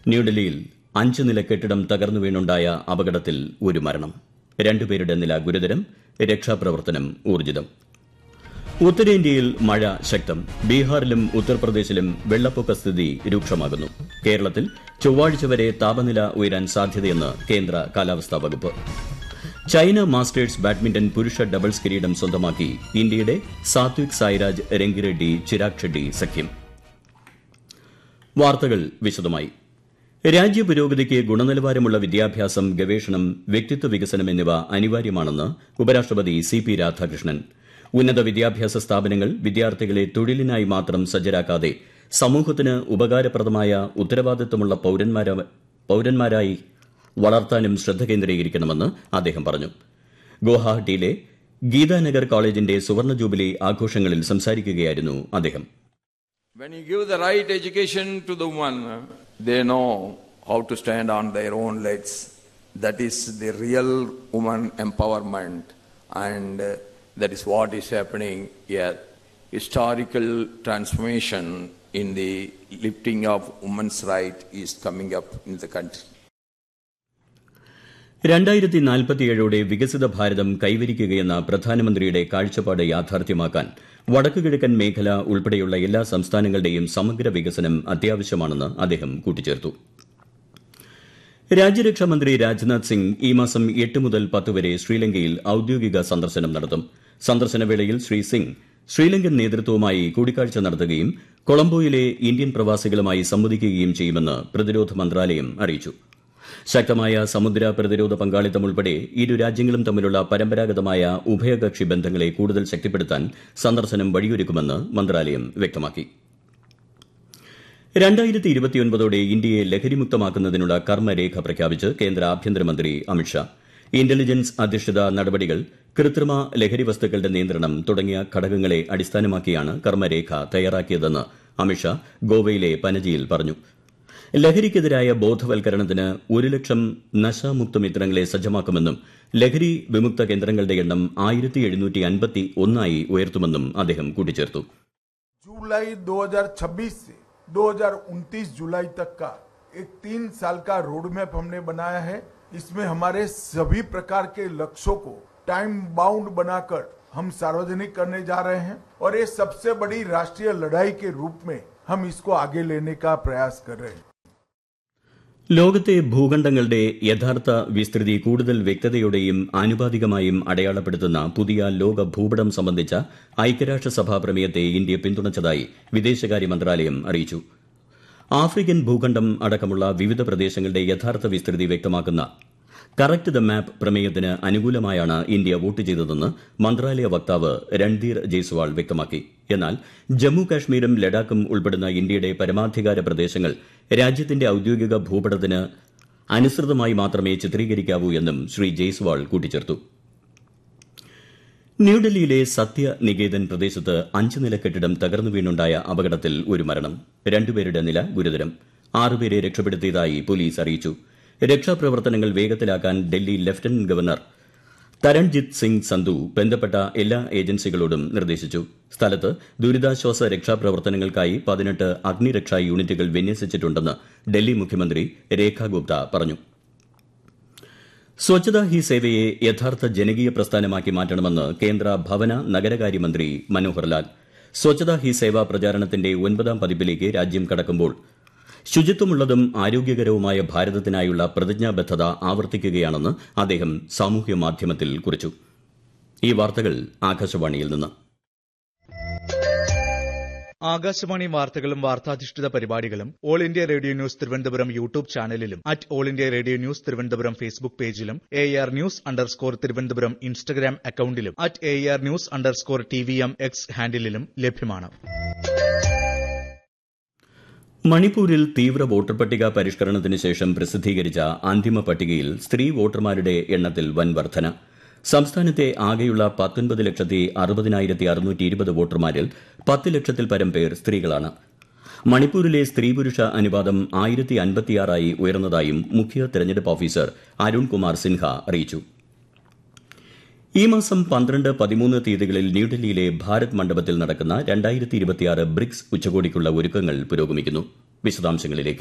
ന്യൂഡൽഹിയിൽ അഞ്ച് നില കെട്ടിടം തകർന്നു വീണുണ്ടായ അപകടത്തിൽ ഒരു മരണം രണ്ടുപേരുടെ നില ഗുരുതരം രക്ഷാപ്രവർത്തനം ഊർജിതം ഉത്തരേന്ത്യയിൽ മഴ ശക്തം ബീഹാറിലും ഉത്തർപ്രദേശിലും വെള്ളപ്പൊക്ക സ്ഥിതി രൂക്ഷമാകുന്നു കേരളത്തിൽ ചൊവ്വാഴ്ച വരെ താപനില ഉയരാൻ സാധ്യതയെന്ന് കേന്ദ്ര കാലാവസ്ഥാ വകുപ്പ് ചൈന മാസ്റ്റേഴ്സ് ബാഡ്മിന്റൺ പുരുഷ ഡബിൾസ് കിരീടം സ്വന്തമാക്കി ഇന്ത്യയുടെ സാത്വിക് സായിരാജ് രംഗിറെഡ്ഡി ചിരാഗ് ഷെഡ്ഡി സഖ്യം വാർത്തകൾ വിശദമായി രാജ്യപുരോഗതിക്ക് ഗുണനിലവാരമുള്ള വിദ്യാഭ്യാസം ഗവേഷണം വ്യക്തിത്വ വികസനം എന്നിവ അനിവാര്യമാണെന്ന് ഉപരാഷ്ട്രപതി സി പി രാധാകൃഷ്ണൻ ഉന്നത വിദ്യാഭ്യാസ സ്ഥാപനങ്ങൾ വിദ്യാർത്ഥികളെ തൊഴിലിനായി മാത്രം സജ്ജരാക്കാതെ സമൂഹത്തിന് ഉപകാരപ്രദമായ ഉത്തരവാദിത്തമുള്ള പൌരന്മാരായി വളർത്താനും ശ്രദ്ധ കേന്ദ്രീകരിക്കണമെന്ന് അദ്ദേഹം പറഞ്ഞു ഗുവാഹട്ടിയിലെ ഗീതാനഗർ കോളേജിന്റെ സുവർണ ജൂബിലി ആഘോഷങ്ങളിൽ സംസാരിക്കുകയായിരുന്നു അദ്ദേഹം When you give the right education to the woman, they know how to stand on their own legs. That is the real woman empowerment, and uh, that is what is happening here. Historical transformation in the lifting of women's right is coming up in the country. രണ്ടായിരത്തി നാൽപ്പത്തിയേഴോടെ വികസിത ഭാരതം കൈവരിക്കുകയെന്ന പ്രധാനമന്ത്രിയുടെ കാഴ്ചപ്പാട് യാഥാർത്ഥ്യമാക്കാൻ വടക്കുകിഴക്കൻ മേഖല ഉൾപ്പെടെയുള്ള എല്ലാ സംസ്ഥാനങ്ങളുടെയും സമഗ്ര വികസനം അത്യാവശ്യമാണെന്ന് അദ്ദേഹം കൂട്ടിച്ചേർത്തു രാജ്യരക്ഷാമന്ത്രി രാജ്നാഥ് സിംഗ് ഈ മാസം എട്ട് മുതൽ പത്ത് വരെ ശ്രീലങ്കയിൽ ഔദ്യോഗിക സന്ദർശനം നടത്തും സന്ദർശനവേളയിൽ ശ്രീ സിംഗ് ശ്രീലങ്കൻ നേതൃത്വവുമായി കൂടിക്കാഴ്ച നടത്തുകയും കൊളംബോയിലെ ഇന്ത്യൻ പ്രവാസികളുമായി സംവദിക്കുകയും ചെയ്യുമെന്ന് പ്രതിരോധ മന്ത്രാലയം അറിയിച്ചു ശക്തമായ സമുദ്ര പ്രതിരോധ പങ്കാളിത്തം ഉൾപ്പെടെ ഇരു രാജ്യങ്ങളും തമ്മിലുള്ള പരമ്പരാഗതമായ ഉഭയകക്ഷി ബന്ധങ്ങളെ കൂടുതൽ ശക്തിപ്പെടുത്താൻ സന്ദർശനം വഴിയൊരുക്കുമെന്ന് മന്ത്രാലയം വ്യക്തമാക്കി രണ്ടായിരത്തി ഇരുപത്തിയൊൻപതോടെ ഇന്ത്യയെ ലഹരിമുക്തമാക്കുന്നതിനുള്ള കർമ്മരേഖ പ്രഖ്യാപിച്ച് കേന്ദ്ര ആഭ്യന്തരമന്ത്രി അമിത്ഷാ ഇന്റലിജൻസ് അധിഷ്ഠിത നടപടികൾ കൃത്രിമ ലഹരി വസ്തുക്കളുടെ നിയന്ത്രണം തുടങ്ങിയ ഘടകങ്ങളെ അടിസ്ഥാനമാക്കിയാണ് കർമ്മരേഖ തയ്യാറാക്കിയതെന്ന് അമിത്ഷാ ഗോവയിലെ പനജിയിൽ പറഞ്ഞു ലഹരിക്കെതിരായ ബോധവൽക്കരണത്തിന് ഒരു ലക്ഷം നശാമുക്ത മിത്രങ്ങളെ സജ്ജമാക്കുമെന്നും ലഹരി വിമുക്ത കേന്ദ്രങ്ങളുടെ എണ്ണം ആയിരത്തി എഴുന്നൂറ്റി അൻപത്തി ഒന്നായി ഉയർത്തുമെന്നും അദ്ദേഹം കൂട്ടിച്ചേർത്തു जुलाई 2026 से 2029 जुलाई तक का एक तीन साल का रोड मैप हमने बनाया है इसमें हमारे सभी प्रकार के लक्ष्यों को टाइम बाउंड बनाकर हम सार्वजनिक करने जा रहे हैं और ये सबसे बड़ी राष्ट्रीय लड़ाई के रूप में हम इसको आगे लेने का प्रयास कर रहे हैं ലോകത്തെ ഭൂഖണ്ഡങ്ങളുടെ യഥാർത്ഥ വിസ്തൃതി കൂടുതൽ വ്യക്തതയോടെയും ആനുപാതികമായും അടയാളപ്പെടുത്തുന്ന പുതിയ ലോക ഭൂപടം സംബന്ധിച്ച ഐക്യരാഷ്ട്രസഭാ പ്രമേയത്തെ ഇന്ത്യ പിന്തുണച്ചതായി വിദേശകാര്യ മന്ത്രാലയം അറിയിച്ചു ആഫ്രിക്കൻ ഭൂഖണ്ഡം അടക്കമുള്ള വിവിധ പ്രദേശങ്ങളുടെ യഥാർത്ഥ വിസ്തൃതി വ്യക്തമാക്കുന്ന കറക്റ്റ് ദ മാപ്പ് പ്രമേയത്തിന് അനുകൂലമായാണ് ഇന്ത്യ വോട്ട് ചെയ്തതെന്ന് മന്ത്രാലയ വക്താവ് രൺധീർ ജയ്സ്വാൾ വ്യക്തമാക്കി എന്നാൽ ജമ്മു കാശ്മീരും ലഡാക്കും ഉൾപ്പെടുന്ന ഇന്ത്യയുടെ പരമാധികാര പ്രദേശങ്ങൾ രാജ്യത്തിന്റെ ഔദ്യോഗിക ഭൂപടത്തിന് അനുസൃതമായി മാത്രമേ ചിത്രീകരിക്കാവൂ എന്നും ശ്രീ ജയ്സ്വാൾ കൂട്ടിച്ചേർത്തു ന്യൂഡൽഹിയിലെ സത്യനികേതൻ പ്രദേശത്ത് അഞ്ച് നില കെട്ടിടം തകർന്നു വീണുണ്ടായ അപകടത്തിൽ ഒരു മരണം രണ്ടുപേരുടെ നില ഗുരുതരം ആറുപേരെ രക്ഷപ്പെടുത്തിയതായി പോലീസ് അറിയിച്ചു രക്ഷാപ്രവർത്തനങ്ങൾ വേഗത്തിലാക്കാൻ ഡൽഹി ലഫ്റ്റനന്റ് ഗവർണർ തരൺജിത് സിംഗ് സന്ധു ബന്ധപ്പെട്ട എല്ലാ ഏജൻസികളോടും നിർദ്ദേശിച്ചു സ്ഥലത്ത് ദുരിതാശ്വാസ രക്ഷാപ്രവർത്തനങ്ങൾക്കായി പതിനെട്ട് അഗ്നിരക്ഷാ യൂണിറ്റുകൾ വിന്യസിച്ചിട്ടുണ്ടെന്ന് ഡൽഹി മുഖ്യമന്ത്രി രേഖ ഗുപ്ത പറഞ്ഞു സ്വച്ഛതാ ഹി സേവയെ യഥാർത്ഥ ജനകീയ പ്രസ്ഥാനമാക്കി മാറ്റണമെന്ന് കേന്ദ്ര ഭവന നഗരകാര്യമന്ത്രി മനോഹർ ലാൽ സ്വച്ഛതാ ഹി സേവ പ്രചാരണത്തിന്റെ ഒൻപതാം പതിപ്പിലേക്ക് രാജ്യം കടക്കുമ്പോൾ ശുചിത്വമുള്ളതും ആരോഗ്യകരവുമായ ഭാരതത്തിനായുള്ള പ്രതിജ്ഞാബദ്ധത ആവർത്തിക്കുകയാണെന്ന് അദ്ദേഹം സാമൂഹ്യ മാധ്യമത്തിൽ കുറിച്ചു ഈ വാർത്തകൾ ആകാശവാണിയിൽ നിന്ന് ആകാശവാണി വാർത്തകളും വാർത്താധിഷ്ഠിത പരിപാടികളും all India radio news Thiruvananthapuram YouTube ചാനലിലും at all India radio news Thiruvananthapuram Facebook പേജിലും A R news underscore Thiruvananthapuram Instagram അക്കൌണ്ടിലും at A R news underscore T V M X ഹാൻഡിലും ലഭ്യമാണ് മണിപ്പൂരിൽ തീവ്ര വോട്ടർ പട്ടിക പരിഷ്കരണത്തിന് ശേഷം പ്രസിദ്ധീകരിച്ച അന്തിമ പട്ടികയിൽ സ്ത്രീ വോട്ടർമാരുടെ എണ്ണത്തിൽ വൻ വർധന സംസ്ഥാനത്തെ ആകെയുള്ള പത്തൊൻപത് ലക്ഷത്തി അറുപതിനായിരത്തി അറുന്നൂറ്റി ഇരുപത് വോട്ടർമാരിൽ പത്ത് ലക്ഷത്തിൽ പരം പേർ സ്ത്രീകളാണ് മണിപ്പൂരിലെ സ്ത്രീ പുരുഷ അനുപാതം ആയിരത്തി അൻപത്തിയാറായി ഉയർന്നതായും മുഖ്യ തെരഞ്ഞെടുപ്പ് ഓഫീസർ അരുൺ കുമാർ സിൻഹ അറിയിച്ചു ഈ മാസം പന്ത്രണ്ട് പതിമൂന്ന് തീയതികളിൽ ന്യൂഡൽഹിയിലെ ഭാരത് മണ്ഡപത്തിൽ നടക്കുന്ന രണ്ടായിരത്തി ഇരുപത്തിയാറ് ബ്രിക്സ് ഉച്ചകോടിക്കുള്ള ഒരുക്കങ്ങൾ പുരോഗമിക്കുന്നു വിശദാംശങ്ങളിലേക്ക്